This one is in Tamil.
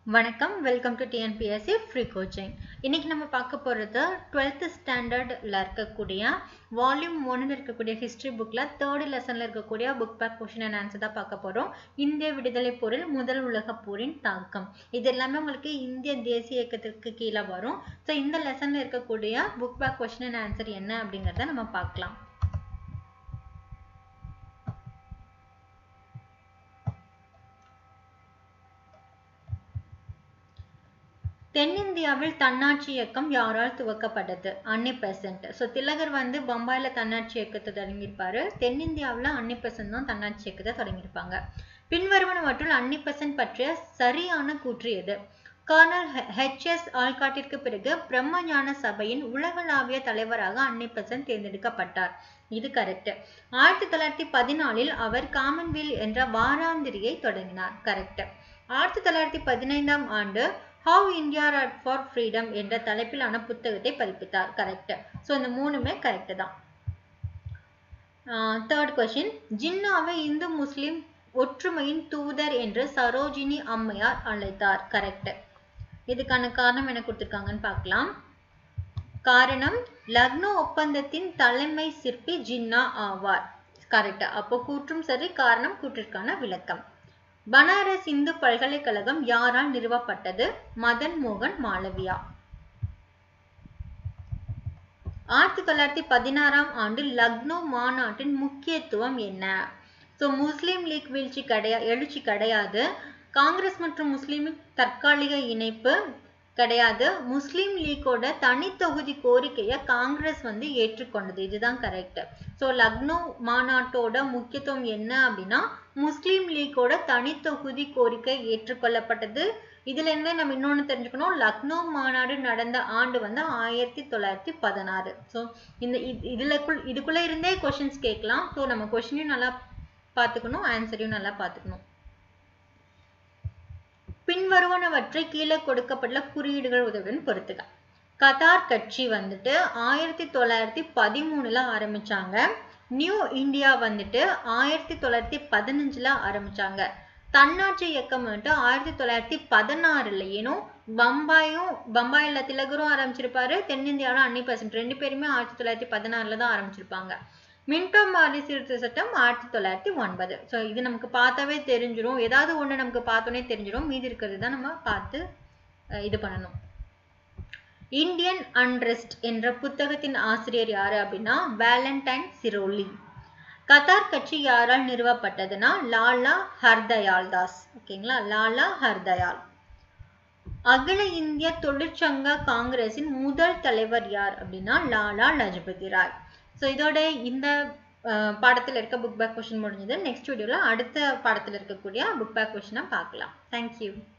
வணக்கம் welcome to TNPSC free coaching இன்னைக்கு நம்ம பார்க்க போகிறது டுவெல்த் ஸ்டாண்டர்டில் இருக்கக்கூடிய வால்யூம் ஒன்னில் இருக்கக்கூடிய ஹிஸ்ட்ரி புக்கில் தேர்டு லெசனில் இருக்கக்கூடிய book back question and answer தான் பார்க்க போகிறோம் இந்திய விடுதலை போரில் முதல் உலகப் போரின் தாக்கம் இது எல்லாமே உங்களுக்கு இந்திய தேசிய இயக்கத்திற்கு கீழே வரும் ஸோ இந்த லெசனில் இருக்கக்கூடிய book back question and answer என்ன அப்படிங்கிறத நம்ம பார்க்கலாம் தென்னிந்தியாவில் தன்னாட்சி இயக்கம் யாரால் துவக்கப்பட்டது அன்னி பெசன்ட் ஸோ திலகர் வந்து பம்பாயில் தன்னாட்சி இயக்கத்தை தொடங்கியிருப்பாரு தென்னிந்தியாவில் அன்னி பெசன்ட் தான் தன்னாட்சி இயக்கத்தை தொடங்கியிருப்பாங்க பின்வருவனவற்றுள் அன்னி பெசன்ட் பற்றிய சரியான கூற்று எது கர்னல் ஹெச்எஸ் ஆல்காட்டிற்கு பிறகு பிரம்மஞான சபையின் உலகளாவிய தலைவராக அன்னி பெசன்ட் தேர்ந்தெடுக்கப்பட்டார் இது கரெக்ட் ஆயிரத்தி தொள்ளாயிரத்தி பதினாலில் அவர் காமன்வெல் என்ற வாராந்திரியை தொடங்கினார் கரெக்ட் ஆயிரத்தி தொள்ளாயிரத்தி பதினைந்தாம் ஆண்டு how India wrought for freedom என்ற தலைப்பிலான புத்தகத்தை பதிப்பித்தார் கரெக்ட் ஸோ இந்த மூணுமே கரெக்ட் தான் தேர்ட் கொஸ்டின் ஜின்னாவை இந்து முஸ்லிம் ஒற்றுமையின் தூதர் என்று சரோஜினி அம்மையார் அழைத்தார் கரெக்ட் இதுக்கான காரணம் என்ன கொடுத்துருக்காங்கன்னு பார்க்கலாம் காரணம் லக்னோ ஒப்பந்தத்தின் தலைமை சிற்பி ஜின்னா ஆவார் கரெக்ட் அப்போ கூற்றும் சரி காரணம் கூற்றிற்கான விளக்கம் பனாரஸ் இந்து பல்கலைக்கழகம் யாரால் நிறுவப்பட்டது மதன் மோகன் மாளவியா ஆயிரத்தி தொள்ளாயிரத்தி பதினாறாம் ஆண்டு லக்னோ மாநாட்டின் முக்கியத்துவம் என்ன ஸோ முஸ்லீம் லீக் வீழ்ச்சி கிடையா எழுச்சி கிடையாது காங்கிரஸ் மற்றும் முஸ்லீம் தற்காலிக இணைப்பு கிடையாது முஸ்லீம் லீக்கோட தனித்தொகுதி கோரிக்கையை காங்கிரஸ் வந்து ஏற்றுக்கொண்டது இதுதான் கரெக்ட் ஸோ லக்னோ மாநாட்டோட முக்கியத்துவம் என்ன அப்படின்னா முஸ்லீம் லீக்கோட தனித்தொகுதி கோரிக்கை ஏற்றுக்கொள்ளப்பட்டது இதுல இருந்து நம்ம இன்னொன்று தெரிஞ்சுக்கணும் லக்னோ மாநாடு நடந்த ஆண்டு வந்து ஆயிரத்தி தொள்ளாயிரத்தி பதினாறு ஸோ இந்த இதுலக்குள் இதுக்குள்ள இருந்தே கொஷின்ஸ் கேட்கலாம் ஸோ நம்ம கொஷினையும் நல்லா பார்த்துக்கணும் ஆன்சரையும் நல்லா பார்த்துக்கணும் பின்வருவனவற்றை கீழே கொடுக்கப்பட்டுள்ள குறியீடுகள் உதவியுடன் பொறுத்துக்க கத்தார் கட்சி வந்துட்டு ஆயிரத்தி தொள்ளாயிரத்தி பதிமூணுல ஆரம்பிச்சாங்க நியூ இந்தியா வந்துட்டு ஆயிரத்தி தொள்ளாயிரத்தி பதினஞ்சுல ஆரம்பிச்சாங்க தன்னாட்சி இயக்கம் வந்துட்டு ஆயிரத்தி தொள்ளாயிரத்தி பதினாறுல ஏனும் பம்பாயும் பம்பாயில திலகரும் ஆரம்பிச்சிருப்பாரு தென்னிந்தியாவில அன்னி பெசன்ட் ரெண்டு பேருமே ஆயிரத்தி தொள்ளாயிரத்தி பதினாறுல தான் ஆரம்பிச்சிருப்பாங்க மின்டோ மாரி சீர்திருத்த சட்டம் ஆயிரத்தி தொள்ளாயிரத்தி ஒன்பது ஸோ இது நமக்கு பார்த்தாவே தெரிஞ்சிடும் ஏதாவது ஒன்று நமக்கு பார்த்தோன்னே தெரிஞ்சிடும் மீதி இருக்கிறது தான் நம்ம பார்த்து இது பண்ணணும் இந்தியன் அன்ரெஸ்ட் என்ற புத்தகத்தின் ஆசிரியர் யாரு அப்படின்னா வேலண்டைன் சிரோலி கத்தார் கட்சி யாரால் நிறுவப்பட்டதுன்னா லாலா ஹர்தயால் தாஸ் ஓகேங்களா லாலா ஹர்தயால் அகில இந்திய தொழிற்சங்க காங்கிரசின் முதல் தலைவர் யார் அப்படின்னா லாலா லஜபதி ராய் ஸோ இதோட இந்த பாடத்தில் இருக்க புக் பேக் கொஷின் முடிஞ்சது நெக்ஸ்ட் வீடியோவில் அடுத்த பாடத்தில் இருக்கக்கூடிய புக் பேக் கொஷினை பார்க்கலாம் தேங்க்யூ